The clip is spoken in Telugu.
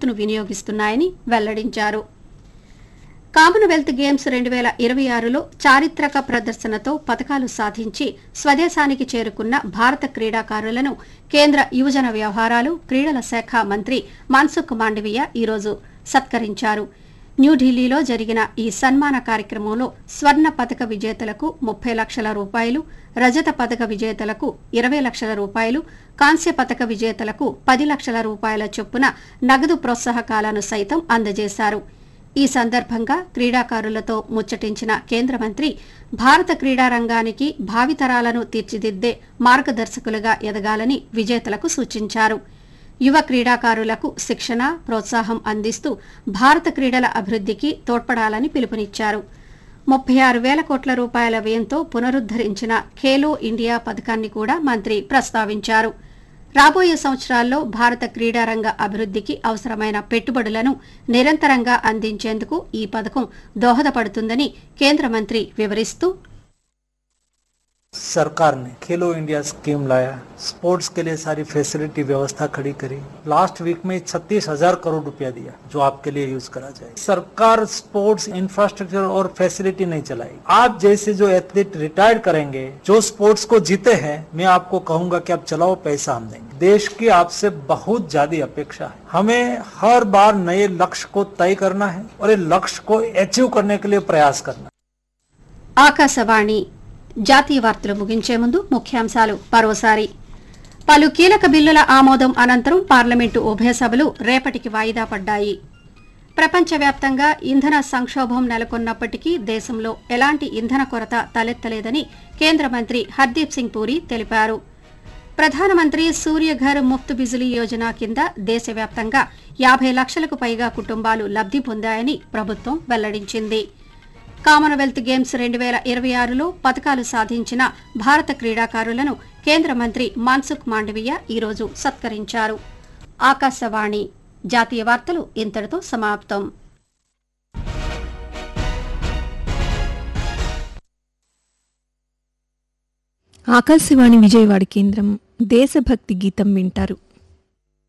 ను వినియోగిస్తున్నాయని వెల్లడించారు కామన్వెల్త్ గేమ్స్ రెండు వేల ఇరవై ఆరులో చారిత్రక ప్రదర్శనతో పతకాలు సాధించి స్వదేశానికి చేరుకున్న భారత క్రీడాకారులను కేంద్ర యువజన వ్యవహారాలు క్రీడల శాఖ మంత్రి మన్సుఖ్ మాండవీయ ఈరోజు సత్కరించారు న్యూఢిల్లీలో జరిగిన ఈ సన్మాన కార్యక్రమంలో స్వర్ణ పతక విజేతలకు ముప్పై లక్షల రూపాయలు రజత పతక విజేతలకు ఇరవై లక్షల రూపాయలు కాంస్య పతక విజేతలకు పది లక్షల రూపాయల చొప్పున నగదు ప్రోత్సాహకాలను సైతం అందజేశారు ఈ సందర్భంగా క్రీడాకారులతో ముచ్చటించిన కేంద్ర మంత్రి భారత క్రీడా రంగానికి భావితరాలను తీర్చిదిద్దే మార్గదర్శకులుగా ఎదగాలని విజేతలకు సూచించారు యువ క్రీడాకారులకు శిక్షణ ప్రోత్సాహం అందిస్తూ భారత క్రీడల అభివృద్ధికి తోడ్పడాలని పిలుపునిచ్చారు ముప్పై ఆరు వేల కోట్ల రూపాయల వ్యయంతో పునరుద్దరించిన ఖేలో ఇండియా పథకాన్ని కూడా మంత్రి ప్రస్తావించారు రాబోయే సంవత్సరాల్లో భారత క్రీడారంగ అభివృద్ధికి అవసరమైన పెట్టుబడులను నిరంతరంగా అందించేందుకు ఈ పథకం దోహదపడుతుందని కేంద్ర మంత్రి వివరిస్తూ सरकार ने खेलो इंडिया स्कीम लाया स्पोर्ट्स के लिए सारी फैसिलिटी व्यवस्था खड़ी करी लास्ट वीक में छत्तीस हजार करोड़ रुपया दिया जो आपके लिए यूज करा जाए सरकार स्पोर्ट्स इंफ्रास्ट्रक्चर और फैसिलिटी नहीं चलाई आप जैसे जो एथलीट रिटायर्ड करेंगे जो स्पोर्ट्स को जीते हैं मैं आपको कहूंगा कि आप चलाओ पैसा हम देंगे देश की आपसे बहुत ज्यादा अपेक्षा है हमें हर बार नए लक्ष्य को तय करना है और ये लक्ष्य को अचीव करने के लिए प्रयास करना है ఆకాశవాణి జాతీయ వార్తలు ముగించే ముందు ముఖ్యాంశాలు మరోసారి పలు కీలక బిల్లుల ఆమోదం అనంతరం పార్లమెంటు ఉభయ సభలు రేపటికి వాయిదా పడ్డాయి ప్రపంచవ్యాప్తంగా ఇంధన సంక్షోభం నెలకొన్నప్పటికీ దేశంలో ఎలాంటి ఇంధన కొరత తలెత్తలేదని కేంద్ర మంత్రి హర్దీప్ సింగ్ పూరి తెలిపారు ప్రధానమంత్రి సూర్యఘర్ ముఫ్త్ బిజిలీ యోజన కింద దేశవ్యాప్తంగా యాభై లక్షలకు పైగా కుటుంబాలు లబ్ధి పొందాయని ప్రభుత్వం వెల్లడించింది కామన్వెల్త్ గేమ్స్ రెండు వేల ఇరవై ఆరులో పతకాలు సాధించిన భారత క్రీడాకారులను కేంద్ర మంత్రి మన్సుఖ్ మాండవీయ ఈరోజు సత్కరించారు ఆకాశవాణి జాతీయ వార్తలు ఇంతటితో సమాప్తం ఆకాశవాణి విజయవాడ కేంద్రం దేశభక్తి గీతం వింటారు